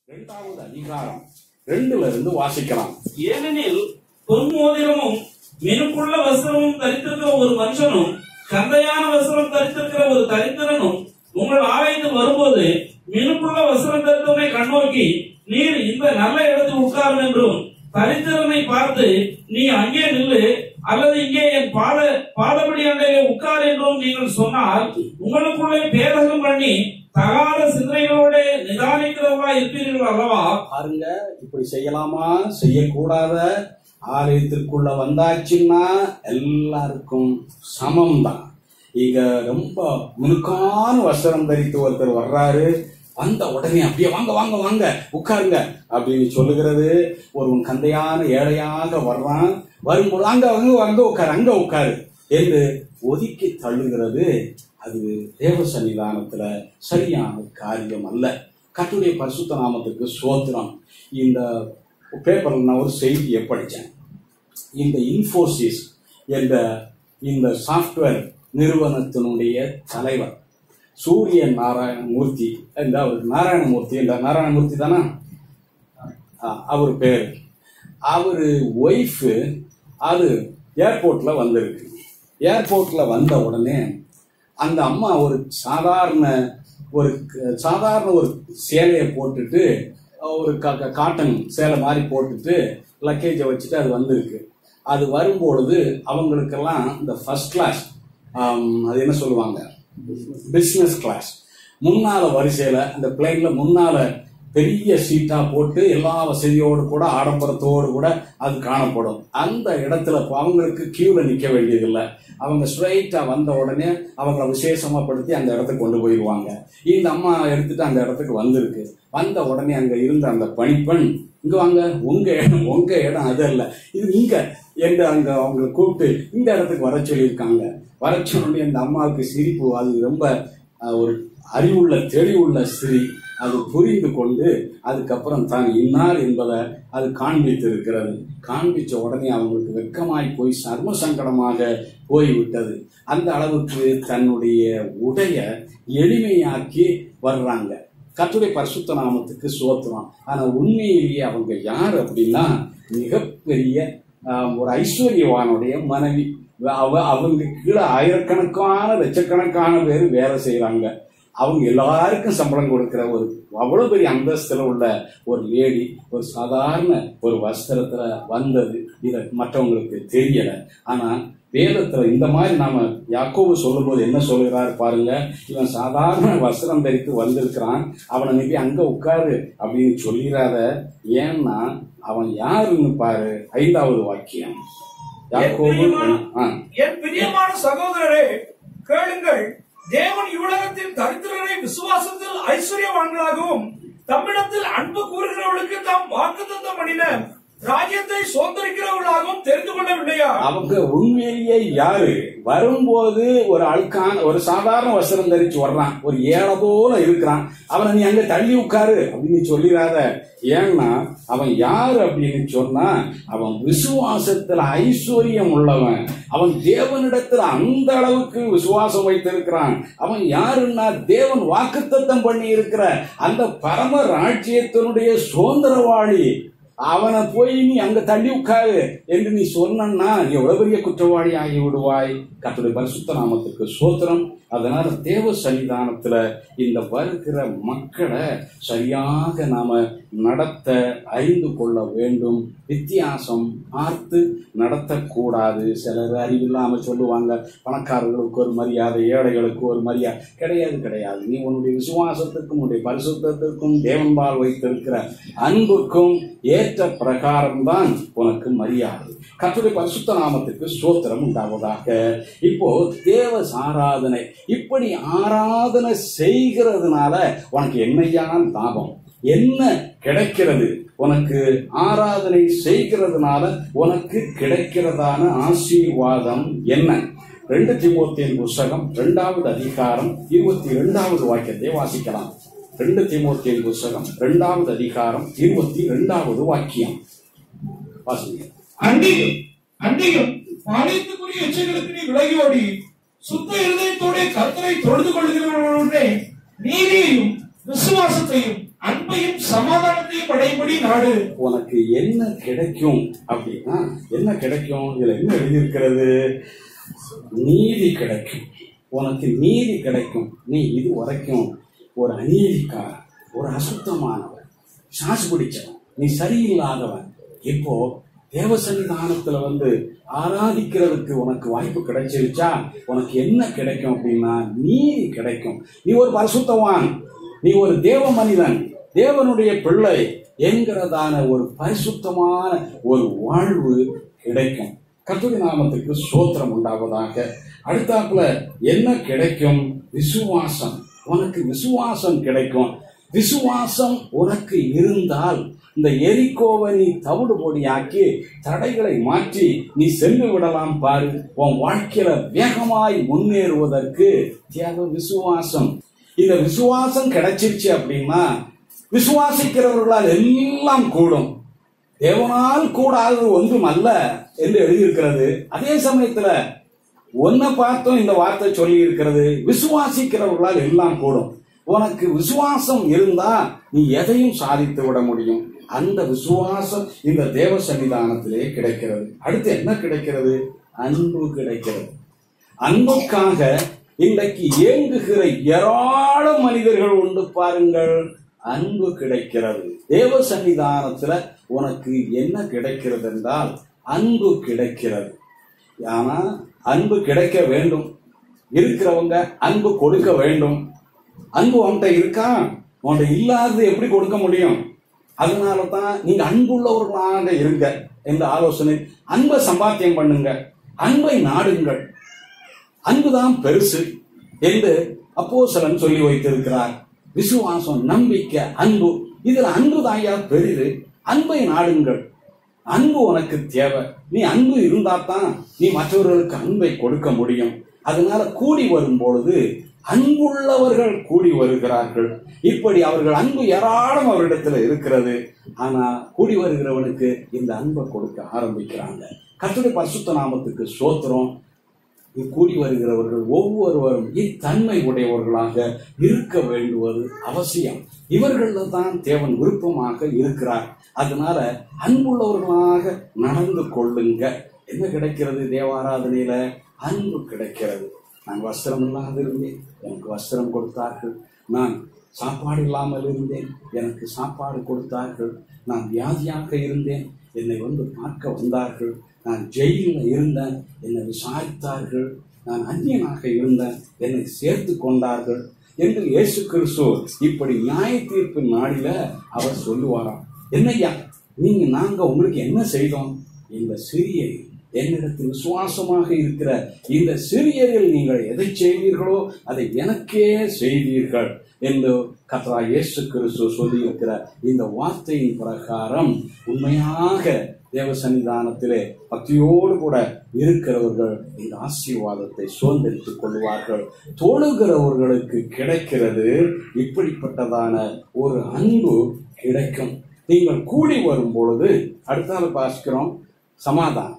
இரண்டாவது அதிகாரம் ரெண்டுல இருந்து வாசிக்கலாம் ஏனெனில் பொன்மோதிரமும் மினுக்குள்ள வஸ்திரமும் தரித்திருக்கிற ஒரு மனுஷனும் கந்தையான வஸ்திரம் தரித்திருக்கிற ஒரு தரித்திரனும் உங்கள் ஆலயத்தில் வரும்போது மினுக்குள்ள வஸ்திரம் தரித்தவனை கண்ணோக்கி நீர் இந்த நல்ல இடத்தில் உட்காரும் என்றும் தரித்திரனை பார்த்து நீ அங்கே நில்லு அல்லது இங்கே என் பாத பாதபடி அண்டையிலே உட்கார் என்றும் நீங்கள் சொன்னால் உங்களுக்குள்ளே பேதகம் பண்ணி தகாத சிந்தனைகளோட நிதானிக்கிறவர்களா இருப்பீர்கள் அல்லவா பாருங்க இப்படி செய்யலாமா செய்யக்கூடாத ஆலயத்திற்குள்ள வந்தாச்சுன்னா எல்லாருக்கும் சமம் தான் இங்க ரொம்ப முழுக்கான வஸ்திரம் தரித்து ஒருத்தர் வர்றாரு வந்த உடனே அப்படியே வாங்க வாங்க வாங்க உட்காருங்க அப்படின்னு சொல்லுகிறது ஒருவன் கந்தையான ஏழையாக வர்றான் வரும்போது அங்க அங்க அங்க உட்காரு அங்க உட்காரு என்று ஒதுக்கி தள்ளுகிறது அது தேவ சன்னிதானத்துல சரியான காரியம் அல்ல கட்டுடைய பரிசுத்த நாமத்துக்கு சோத்திரம் இந்த பேப்பர்ல நான் ஒரு செய்தியை படித்தேன் இந்த இன்ஃபோசிஸ் என்ற இந்த சாஃப்ட்வேர் நிறுவனத்தினுடைய தலைவர் சூரிய நாராயணமூர்த்தி என்ற அவர் நாராயணமூர்த்தி என்ற நாராயணமூர்த்தி தானா ஆ, அவர் பேர் அவர் ஒய்ஃபு அது ஏர்போர்ட்ல வந்திருக்கு ஏர்போர்ட்ல வந்த உடனே அந்த அம்மா ஒரு சாதாரண ஒரு க- சாதாரண ஒரு சேலையை போட்டுட்டு ஒரு க- க- காட்டன் சேலை மாதிரி போட்டுட்டு லக்கேஜை வச்சுட்டு அது வந்திருக்கு அது வரும்பொழுது அவங்களுக்கெல்லாம் இந்த ஃபர்ஸ்ட் கிளாஸ் அது என்ன சொல்லுவாங்க பிஸ்னஸ் கிளாஸ் முன்னால வரிசையில அந்த பிளைன்ல முன்னால பெரிய சீட்டா போட்டு எல்லா வசதியோடு கூட ஆடம்பரத்தோடு கூட அது காணப்படும் அந்த இடத்துல இப்ப அவங்களுக்கு கியூல நிக்க வேண்டியதில்லை அவங்க ஸ்ட்ரைட்டா வந்த உடனே அவங்கள விசேஷமா படுத்தி அந்த இடத்துக்கு கொண்டு போயிடுவாங்க இந்த அம்மா எடுத்துட்டு அந்த இடத்துக்கு வந்திருக்கு வந்த உடனே அங்க இருந்த அந்த பணிப்பெண் இங்க வாங்க உங்க இடம் உங்க இடம் அது அல்ல இது இங்க என்று அங்க அவங்களை கூப்பிட்டு இந்த இடத்துக்கு வர சொல்லியிருக்காங்க வர சொன்னோடனே அந்த அம்மாவுக்கு சிரிப்பு அது ரொம்ப அஹ், ஒரு அறிவுள்ள தெளிவுள்ள ஸ்திரீ அது புரிந்து கொண்டு அதுக்கப்புறம் தான் இன்னார் என்பதை அது காண்பித்து இருக்கிறது காண்பிச்ச உடனே அவங்களுக்கு வெட்கமாய் போய் சர்ம சங்கடமாக போய்விட்டது அந்த அளவுக்கு தன்னுடைய உடைய எளிமையாக்கி வர்றாங்க கர்த்தருடைய பரிசுத்த நாமத்துக்கு சோத்திரம் ஆனா உண்மையிலேயே அவங்க யார் அப்படின்னா மிகப்பெரிய ஆஹ், ஒரு ஐஸ்வர்யவானுடைய மனைவி அவ அவங்க கீழே ஆயிரக்கணக்கான லட்சக்கணக்கான பேர் வேலை செய்றாங்க அவங்க எல்லாருக்கும் சம்பளம் கொடுக்கிற ஒரு அவ்வளவு பெரிய அந்தஸ்துல உள்ள ஒரு லேடி ஒரு சாதாரண ஒரு வஸ்திரத்துல வந்தது இத மற்றவங்களுக்கு தெரியல ஆனா வேதத்துல இந்த மாதிரி நாம யாக்கோபு சொல்லும்போது என்ன சொல்லுகிறாரு பாருங்க இவன் சாதாரண வஸ்திரம் தரித்து வந்திருக்கிறான் அவனை நம்பி அங்க உட்காரு அப்படின்னு சொல்லிடாத ஏன்னா அவன் யாருன்னு பாரு ஐந்தாவது வாக்கியம் யாக்கோபு ஆ என் பிரியமான சகோதரரே கேளுங்கள் தேவன் இவ்வுலகத்தின் தரித்திரரை விசுவாசத்தில் ஐஸ்வர்யவான்களாகவும் தம்மிடத்தில் அன்பு கூறுகிறவர்களுக்கு தாம் வாக்குத்தத்தம் பண்ணின ராஜ்யத்தை சுதந்திரிக்கிறவர்களாகவும் தெரிந்து கொள்ளவில்லையா அவங்க உண்மையிலேயே யாரு வரும்போது ஒரு அழுக்கான ஒரு சாதாரண வஸ்திரம் தரிச்சு வர்றான் ஒரு ஏழை போல இருக்கிறான் அவனை நீ அங்க தள்ளி உட்காரு அப்படின்னு சொல்லிடாத ஏன்னா அவன் யாரு அப்படின்னு சொன்னா அவன் விசுவாசத்துல ஐஸ்வர்யம் உள்ளவன் அவன் தேவனிடத்துல அந்த அளவுக்கு விசுவாசம் வைத்திருக்கிறான் அவன் யாருன்னா தேவன் வாக்குத்தத்தம் பண்ணி இருக்கிற அந்த பரம ராஜ்யத்தினுடைய சுதந்திரவாளி அவனை போய் நீ அங்க தள்ளி உட்காரு என்று நீ சொன்னா நீ எவ்வளவு பெரிய குற்றவாளி ஆகி விடுவாய் கர்த்தருடைய பரிசுத்த நாமத்துக்கு சோத்திரம் அதனால தேவ சன்னிதானத்துல இந்த வருகிற மக்களை சரியாக நாம நடத்த அறிந்து கொள்ள வேண்டும் வித்தியாசம் பார்த்து நடத்தக்கூடாது சிலர் அறிவில்லாம சொல்லுவாங்க பணக்காரர்களுக்கு ஒரு மரியாதை ஏழைகளுக்கு ஒரு மரியாதை கிடையாது கிடையாது நீ உன்னுடைய விசுவாசத்துக்கும் உன்னுடைய பரிசுத்தத்திற்கும் தேவன்பால் வைத்திருக்கிற அன்புக்கும் ஏற்ற பிரகாரம்தான் உனக்கு மரியாதை கர்த்தருடைய பரிசுத்த நாமத்துக்கு சோத்திரம் உண்டாவதாக இப்போ தேவ ஆராதனை இப்படி ஆராதனை செய்கிறதுனால உனக்கு என்னையான லாபம் என்ன கிடைக்கிறது உனக்கு ஆராதனை செய்கிறதுனால உனக்கு கிடைக்கிறதான ஆசீர்வாதம் என்ன ரெண்டு திமோத்தியின் புஸ்தகம் இரண்டாவது அதிகாரம் இருபத்தி இரண்டாவது வாக்கியத்தை வாசிக்கலாம் ரெண்டு திமோத்தியின் புஸ்தகம் இரண்டாவது அதிகாரம் இருபத்தி இரண்டாவது வாக்கியம் வாசிங்க அன்றியும் அன்றியும் பாலியத்துக்குரிய இச்சைகளுக்கு நீ விலகி ஓடி சுத்த இருதயத்தோட கர்த்தரை தொழுது கொள்கிறவர்களுடனே நீதியையும் விசுவாசத்தையும் அன்பையும் சமாதானத்தை படைபடி நாடு உனக்கு என்ன கிடைக்கும் அப்படின்னா என்ன கிடைக்கும் இதுல என்ன எழுதியிருக்கிறது நீதி கிடைக்கும் உனக்கு நீதி கிடைக்கும் நீ இது வரைக்கும் ஒரு அநீதிக்காரன் ஒரு அசுத்தமானவன் சாசு பிடிச்சவன் நீ சரியில்லாதவன் இப்போ தேவ சன்னிதானத்துல வந்து ஆராதிக்கிறதுக்கு உனக்கு வாய்ப்பு கிடைச்சிருச்சா உனக்கு என்ன கிடைக்கும் அப்படின்னா நீதி கிடைக்கும் நீ ஒரு பரிசுத்தவான் நீ ஒரு தேவ மனிதன் தேவனுடைய பிள்ளை என்கிறதான ஒரு பரிசுத்தமான ஒரு வாழ்வு கிடைக்கும் கத்துரி நாமத்துக்கு சோத்திரம் உண்டாவதாக அடுத்தாப்புல என்ன கிடைக்கும் விசுவாசம் உனக்கு விசுவாசம் கிடைக்கும் விசுவாசம் உனக்கு இருந்தால் இந்த எரிக்கோவை நீ தவிடு பொடியாக்கி தடைகளை மாற்றி நீ சென்று விடலாம் பாரு உன் வாழ்க்கையில வேகமாய் முன்னேறுவதற்கு தேவை விசுவாசம் இந்த விசுவாசம் கிடைச்சிருச்சு அப்படின்னா விசுவாசிக்கிறவர்களால் எல்லாம் கூடும் தேவனால் கூடாதது ஒன்றும் அல்ல என்று எழுதியிருக்கிறது அதே சமயத்துல ஒன்ன பார்த்தும் இந்த வார்த்தை சொல்லி இருக்கிறது விசுவாசிக்கிறவர்களால் எல்லாம் கூடும் உனக்கு விசுவாசம் இருந்தா நீ எதையும் சாதித்து விட முடியும் அந்த விசுவாசம் இந்த தேவ சன்னிதானத்திலே கிடைக்கிறது அடுத்து என்ன கிடைக்கிறது அன்பு கிடைக்கிறது அன்புக்காக இன்றைக்கு ஏங்குகிற ஏராளம் மனிதர்கள் உண்டு பாருங்கள் அன்பு கிடைக்கிறது தேவ சன்னிதானத்துல உனக்கு என்ன கிடைக்கிறது என்றால் அன்பு கிடைக்கிறது ஆனா அன்பு கிடைக்க வேண்டும் இருக்கிறவங்க அன்பு கொடுக்க வேண்டும் அன்பு உன்கிட்ட இருக்கா உன்கிட்ட இல்லாதது எப்படி கொடுக்க முடியும் அதனால தான் நீங்க அன்புள்ளவர்களாக இருங்க என்ற ஆலோசனை அன்பை சம்பாத்தியம் பண்ணுங்க அன்பை நாடுங்கள் அன்புதான் பெருசு என்று அப்போஸ்தலன் சொல்லி வைத்திருக்கிறார் விசுவாசம் நம்பிக்கை அன்பு இதுல அன்பு தாயா பெரிது அன்பை நாடுங்கள் அன்பு உனக்கு தேவை நீ அன்பு இருந்தா தான் நீ மற்றவர்களுக்கு அன்பை கொடுக்க முடியும் அதனால கூடி வரும் பொழுது அன்புள்ளவர்கள் கூடி வருகிறார்கள் இப்படி அவர்கள் அன்பு ஏராளம் அவரிடத்துல இருக்கிறது ஆனா கூடி வருகிறவனுக்கு இந்த அன்பை கொடுக்க ஆரம்பிக்கிறாங்க கர்த்தருடைய பரிசுத்த நாமத்துக்கு சோத்திரம் கூடி வருகிறவர்கள் ஒவ்வொருவரும் இத்தன்மை உடையவர்களாக இருக்க வேண்டுவது அவசியம் இவர்கள் தான் தேவன் விருப்பமாக இருக்கிறார் அதனால அன்புள்ளவர்களாக நடந்து கொள்ளுங்க என்ன கிடைக்கிறது தேவாராதனையில அன்பு கிடைக்கிறது நான் வஸ்திரம் இல்லாத இருந்தேன் எனக்கு வஸ்திரம் கொடுத்தார்கள் நான் சாப்பாடு இல்லாமல் இருந்தேன் எனக்கு சாப்பாடு கொடுத்தார்கள் நான் வியாதியாக இருந்தேன் என்னை வந்து பார்க்க வந்தார்கள் நான் ஜெயிலில் இருந்தேன் என்னை விசாரித்தார்கள் நான் அந்நியனாக இருந்தேன் என்னை சேர்த்து கொண்டார்கள் என்று இயேசு கிறிஸ்து இப்படி நியாய தீர்ப்பு நாடில அவர் சொல்லுவாராம் என்னய்யா நீங்க நாங்க உங்களுக்கு என்ன செய்தோம் இந்த சிறிய என்னிடத்தில் விசுவாசமாக இருக்கிற இந்த சிறியரில் நீங்கள் எதை செய்வீர்களோ அதை எனக்கே செய்வீர்கள் என்று கத்ரா இயேசு கிறிஸ்து சொல்லியிருக்கிற இந்த வார்த்தையின் பிரகாரம் உண்மையாக தேவ சன்னிதானத்திலே பக்தியோடு கூட இருக்கிறவர்கள் இந்த ஆசீர்வாதத்தை சுதந்திரித்துக் கொள்வார்கள் தொழுகிறவர்களுக்கு கிடைக்கிறது இப்படிப்பட்டதான ஒரு அன்பு கிடைக்கும் நீங்கள் கூடி வரும் பொழுது அடுத்தால பாசிக்கிறோம் சமாதானம்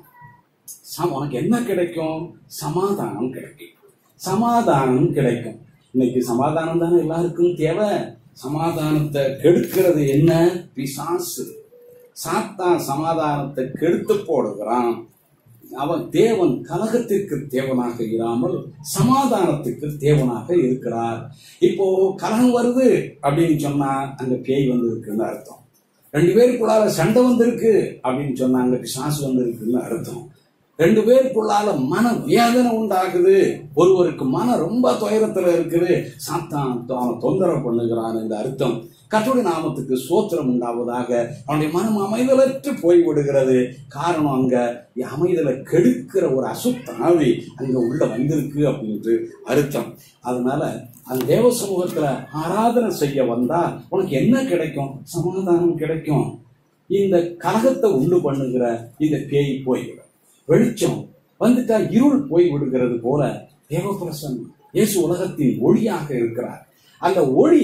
சம- உனக்கு என்ன கிடைக்கும் சமாதானம் கிடைக்கும் சமாதானம் கிடைக்கும் இன்னைக்கு சமாதானம் தானே எல்லாருக்கும் தேவை சமாதானத்தை கெடுக்கிறது என்ன பிசாசு சாத்தான் சமாதானத்தை கெடுத்து போடுகிறான் அவன் தேவன் கலகத்திற்கு தேவனாக இராமல் சமாதானத்துக்கு தேவனாக இருக்கிறார் இப்போ கலகம் வருது அப்படின்னு சொன்னா அங்க பேய் வந்து இருக்குன்னு அர்த்தம் ரெண்டு பேருக்குள்ளார சண்டை வந்திருக்கு அப்படின்னு சொன்னா அங்க பிசாசு வந்திருக்குன்னு அர்த்தம் ரெண்டு பேருக்குள்ளால மன வேதனை உண்டாகுது ஒருவருக்கு மன ரொம்ப துயரத்துல இருக்குது சாத்தான் அவனை தொந்தரவு பண்ணுகிறான் இந்த அர்த்தம் கர்த்தருடைய நாமத்துக்கு சோத்திரம் உண்டாவதாக அவனுடைய மனம் அமைதலற்று போய் விடுகிறது காரணம் அங்க அமைதலை கெடுக்கிற ஒரு அசுத்த ஆவி அங்க உள்ள வந்திருக்கு அப்படின்ட்டு அர்த்தம் அதனால அந்த தேவ சமூகத்துல ஆராதனை செய்ய வந்தா உனக்கு என்ன கிடைக்கும் சமாதானம் கிடைக்கும் இந்த கலகத்தை உண்டு பண்ணுகிற இந்த பேய் போய்விடும் வெளிச்சம் வந்துட்டா இருள் போய் விடுகிறது போல தேவபிரசன் இயேசு உலகத்தின் ஒளியாக இருக்கிறார் அந்த ஒளி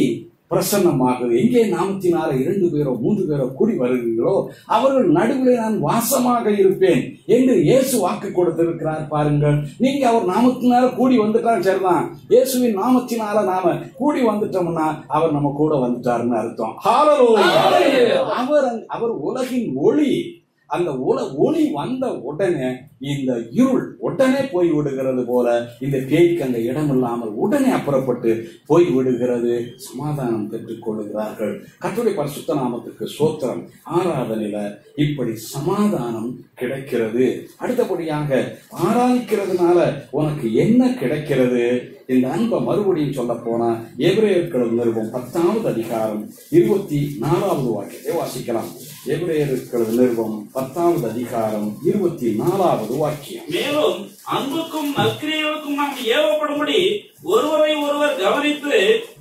பிரசன்னமாகுது எங்கே நாமத்தினால இரண்டு பேரோ மூன்று பேரோ கூடி வருகிறீர்களோ அவர்கள் நடுவிலே நான் வாசமாக இருப்பேன் என்று இயேசு வாக்கு கொடுத்திருக்கிறார் பாருங்கள் நீங்க அவர் நாமத்தினால கூடி வந்துட்டா சரிதான் இயேசுவின் நாமத்தினால நாம கூடி வந்துட்டோம்னா அவர் நம்ம கூட வந்துட்டாருன்னு அர்த்தம் ஹalleluya. அவர் அந்த- அவர் உலகின் ஒளி அந்த உல ஒளி வந்த உடனே இந்த இருள் உடனே போய் விடுகிறது போல இந்த பேய்க்கு அந்த இடம் இல்லாமல் உடனே அப்புறப்பட்டு போய் விடுகிறது சமாதானம் பெற்றுக் கொள்ளுகிறார்கள் கத்துடைய பரிசுத்த நாமத்துக்கு சோத்திரம் ஆராதனையில இப்படி சமாதானம் கிடைக்கிறது அடுத்தபடியாக ஆராதிக்கிறதுனால உனக்கு என்ன கிடைக்கிறது இந்த அன்பை மறுபடியும் சொல்ல போனா எபிரேயர்கள் நிருபம் பத்தாவது அதிகாரம் இருபத்தி நாலாவது வாக்கியத்தை வாசிக்கலாம் எபிரேயர்கள் நிருபம் பத்தாவது அதிகாரம் இருபத்தி நாலாவது வாக்கியம் மேலும் அன்புக்கும் நற்கிரியலுக்கும் நாம் ஏவப்படும்படி ஒருவரை ஒருவர் கவனித்து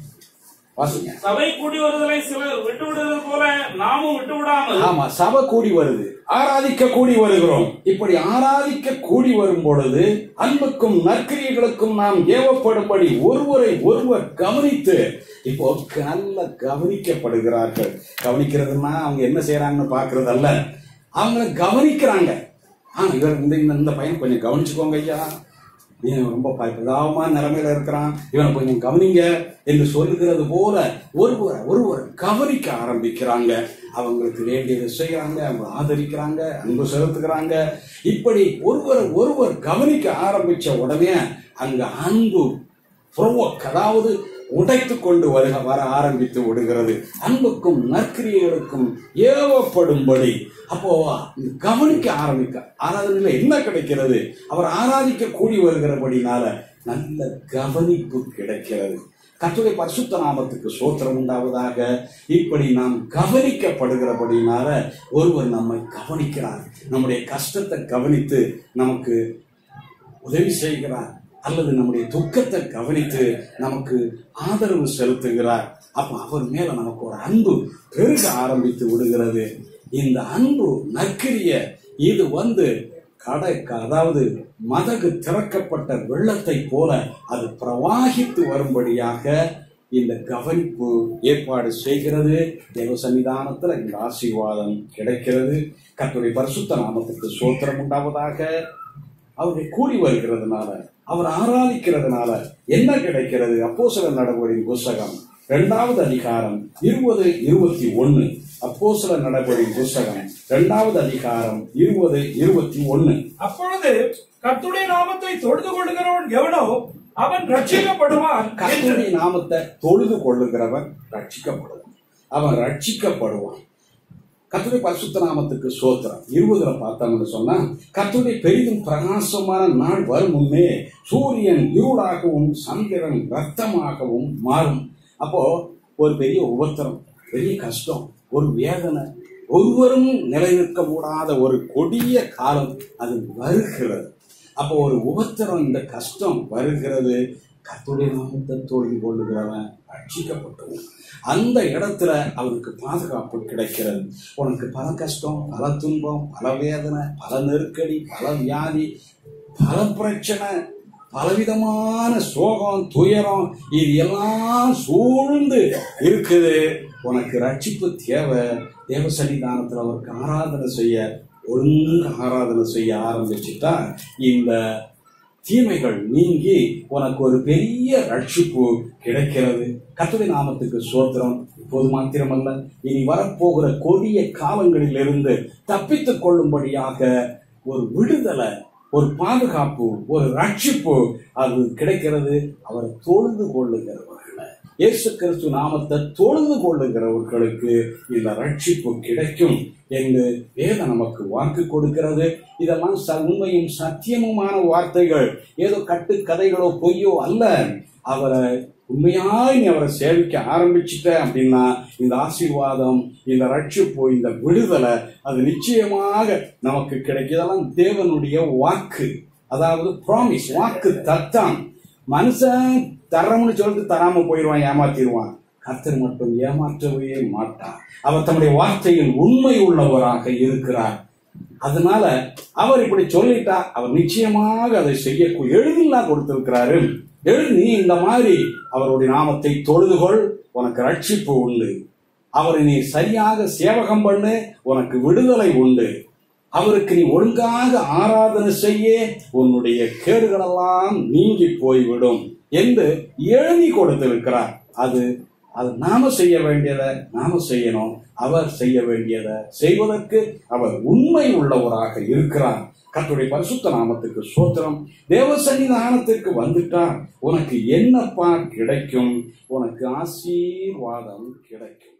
வாசிங்க சபை கூடி வருதலை சிலர் விட்டு விடுவது போல நாமும் விட்டு விடாமல் ஆமா சபை கூடி வருது ஆராதிக்க கூடி வருகிறோம் இப்படி ஆராதிக்க கூடி வரும் பொழுது அன்புக்கும் நற்கிரியர்களுக்கும் நாம் ஏவப்படும்படி ஒருவரை ஒருவர் கவனித்து இப்போ நல்ல கவனிக்கப்படுகிறார்கள் கவனிக்கிறதுனா அவங்க என்ன செய்யறாங்கன்னு பாக்குறது அல்ல அவங்கள கவனிக்கிறாங்க ஆ இவர் இந்த இந்த- இந்த பையன் கொஞ்சம் கவனிச்சுக்கோங்க ஐயா இவன் ரொம்ப பரிதாபமான நிலைமையில இருக்கிறான் இவனை கொஞ்சம் கவனிங்க என்று சொல்லுகிறது போல ஒருவர் ஒருவர் கவனிக்க ஆரம்பிக்கிறாங்க அவங்களுக்கு வேண்டியதை செய்யறாங்க அவங்க ஆதரிக்கிறாங்க அன்பு செலுத்துகிறாங்க இப்படி ஒருவர் ஒருவர் கவனிக்க ஆரம்பிச்ச உடனே அங்க அன்பு புரோவோக் அதாவது உடைத்து கொண்டு வருக வர ஆரம்பித்து விடுகிறது அன்புக்கும் நற்கிரியர்களுக்கும் ஏவப்படும்படி அப்போ கவனிக்க ஆரம்பிக்க ஆராதனையில என்ன கிடைக்கிறது அவர் ஆராதிக்க கூடி வருகிறபடினால நல்ல கவனிப்பு கிடைக்கிறது கர்த்தருடைய பரிசுத்த நாமத்துக்கு சோத்திரம் உண்டாவதாக இப்படி நாம் கவனிக்கப்படுகிறபடினால ஒருவர் நம்மை கவனிக்கிறார் நம்முடைய கஷ்டத்தை கவனித்து நமக்கு உதவி செய்கிறார் அல்லது நம்முடைய துக்கத்தை கவனித்து நமக்கு ஆதரவு செலுத்துகிறார் அப்ப அவர் மேல நமக்கு ஒரு அன்பு பெருக ஆரம்பித்து விடுகிறது இந்த அன்பு நற்கிரிய இது வந்து கடை அதாவது மதகு திறக்கப்பட்ட வெள்ளத்தை போல அது பிரவாகித்து வரும்படியாக இந்த கவனிப்பு ஏற்பாடு செய்கிறது தேவ சன்னிதானத்துல இந்த ஆசீர்வாதம் கிடைக்கிறது கர்த்தருடைய பரிசுத்த நாமத்துக்கு சோத்திரம் உண்டாவதாக அவரை கூடி வருகிறதுனால அவர் ஆராதிக்கிறதுனால என்ன கிடைக்கிறது அப்போஸ்தல நடவடிக்கை புஸ்தகம் இரண்டாவது அதிகாரம் இருபது இருபத்தி ஒன்னு அப்போஸ்தல நடவடிக்கை புஸ்தகம் இரண்டாவது அதிகாரம் இருபது இருபத்தி ஒன்னு அப்பொழுது கர்த்தருடைய நாமத்தை தொழுது கொள்கிறவன் எவனோ அவன் ரட்சிக்கப்படுவான் என்று கர்த்தருடைய நாமத்தை தொழுது கொள்ளுகிறவன் ரட்சிக்கப்படுவான் அவன் ரட்சிக்கப்படுவான் கர்த்தருடைய பரிசுத்த நாமத்துக்கு சோத்திரம் இருபதுல பார்த்தோம்னு சொன்னா கர்த்தருடைய பெரிதும் பிரகாசமான நாள் வரும் முன்னே சூரியன் இருளாகவும் சந்திரன் ரத்தமாகவும் மாறும் அப்போ ஒரு பெரிய உபத்திரம் பெரிய கஷ்டம் ஒரு வேதனை ஒருவரும் நிலைநிற்க கூடாத ஒரு கொடிய காலம் அது வருகிறது அப்போ ஒரு உபத்திரம் இந்த கஷ்டம் வருகிறது கர்த்தருடைய நாமத்தை தொழுது கொள்ளுகிறவன் ரட்சிக்கப்பட்டவன் அந்த இடத்துல அவனுக்கு பாதுகாப்பு கிடைக்கிறது உனக்கு பல கஷ்டம் பல துன்பம் பல வேதனை பல நெருக்கடி பல வியாதி பல பிரச்சனை பலவிதமான சோகம் துயரம் இது எல்லாம் சூழ்ந்து இருக்குது உனக்கு ரட்சிப்பு தேவை தேவ சன்னிதானத்தில் அவருக்கு ஆராதனை செய்ய ஒழுங்கு ஆராதனை செய்ய ஆரம்பிச்சுட்டா இந்த தீமைகள் நீங்கி உனக்கு ஒரு பெரிய ரட்சிப்பு கிடைக்கிறது கர்த்தருடைய நாமத்துக்கு சோத்திரம் இப்போது மாத்திரமல்ல இனி வரப்போகிற கொடிய காலங்களிலிருந்து தப்பித்துக் கொள்ளும்படியாக ஒரு விடுதலை ஒரு பாதுகாப்பு ஒரு ரட்சிப்பு அது கிடைக்கிறது அவரை தொழுது கொள்ளுகிறவர்களை இயேசு கிறிஸ்து நாமத்தை தொழுது கொள்ளுகிறவர்களுக்கு இந்த ரட்சிப்பு கிடைக்கும் என்று வேதம் நமக்கு வாக்கு கொடுக்கிறது இதெல்லாம் ச- உண்மையும் சத்தியமுமான வார்த்தைகள் ஏதோ கட்டு கதைகளோ பொய்யோ அல்ல அவரை உண்மையாய் நீ அவரை சேவிக்க ஆரம்பிச்சிட்ட அப்படின்னா இந்த ஆசீர்வாதம் இந்த ரட்சிப்பு இந்த விடுதலை அது நிச்சயமாக நமக்கு கிடைக்கும் இதெல்லாம் தேவனுடைய வாக்கு அதாவது ப்ராமிஸ் வாக்கு தத்தம் மனுஷன் தரம்னு சொல்லிட்டு தராம போயிடுவான் ஏமாத்திடுவான் கர்த்தர் மட்டும் ஏமாற்றவே மாட்டார் அவர் தம்முடைய வார்த்தையில் உண்மை உள்ளவராக இருக்கிறார் அதனால அவர் இப்படி சொல்லிட்டா அவர் நிச்சயமாக அதை செய்ய எழுதிலாம் கொடுத்திருக்கிறாரு எழுதி இந்த மாதிரி அவருடைய நாமத்தை தொழுதுகொள் உனக்கு ரட்சிப்பு உண்டு அவரை நீ சரியாக சேவகம் பண்ணு உனக்கு விடுதலை உண்டு அவருக்கு நீ ஒழுங்காக ஆராதனை செய்ய உன்னுடைய கேடுகளெல்லாம் நீங்கி போய்விடும் என்று எழுதி கொடுத்திருக்கிறார் அது அது நாம செய்ய வேண்டியதை நாம செய்யணும் அவர் செய்ய வேண்டியதை செய்வதற்கு அவர் உண்மை உள்ளவராக இருக்கிறார் கர்த்தருடைய பரிசுத்த நாமத்துக்கு சோத்திரம் தேவ சன்னிதானத்திற்கு வந்துட்டா உனக்கு என்னப்பா கிடைக்கும் உனக்கு ஆசீர்வாதம் கிடைக்கும்